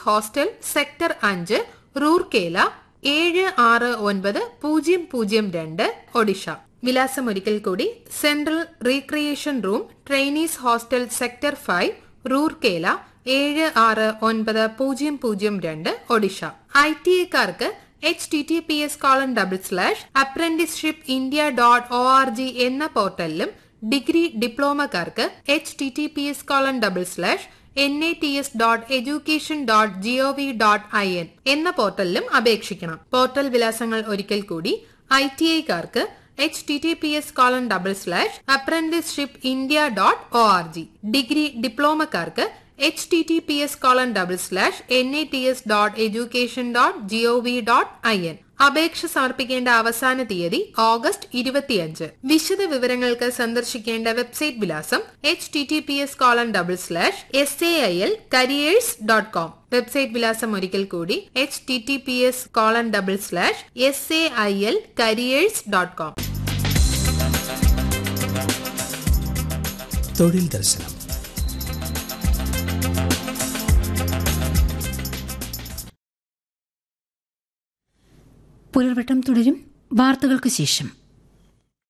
hostel sector അഞ്ച് റൂർക്കേല ഏഴ് ആറ് ഒൻപത് പൂജ്യം പൂജ്യം രണ്ട് ഒഡീഷ വിലാസം ഒരിക്കൽ കൂടി central recreation room trainees hostel sector five Rourkela ഏഴ് ആറ് ഒൻപത് പൂജ്യം പൂജ്യം രണ്ട് ഒഡീഷ ഐ ടി ഐക്കാർക്ക് H T T P S colon double slash apprenticeship India dot O R G എന്ന പോർട്ടലിലും ഡിഗ്രി ഡിപ്ലോമക്കാർക്ക് H T T P S colon double slash N I T S dot education dot GOV dot I N എന്ന പോർട്ടലിലും അപേക്ഷിക്കണം portal വിലാസങ്ങൾ ഒരിക്കൽ കൂടി I T ഐക്കാർക്ക് H T T P S colon double slash apprenticeship India dot O R G degree ഡിപ്ലോമക്കാർക്ക് H T T P S colon double slash N I T S dot education dot GOV dot I N അപേക്ഷ സമർപ്പിക്കേണ്ട അവസാന തീയതി August ഇരുപത്തിയഞ്ച് വിശദ വിവരങ്ങൾക്ക് സന്ദർശിക്കേണ്ട website വിലാസം H T T P S colon double slash S A I L careers dot com website വിലാസം ഒരിക്കൽ കൂടി H T T P S colon double slash S A I L careers dot com തൊഴിൽ ദർശനം പുലർവട്ടം തുടരും വാർത്തകൾക്ക് ശേഷം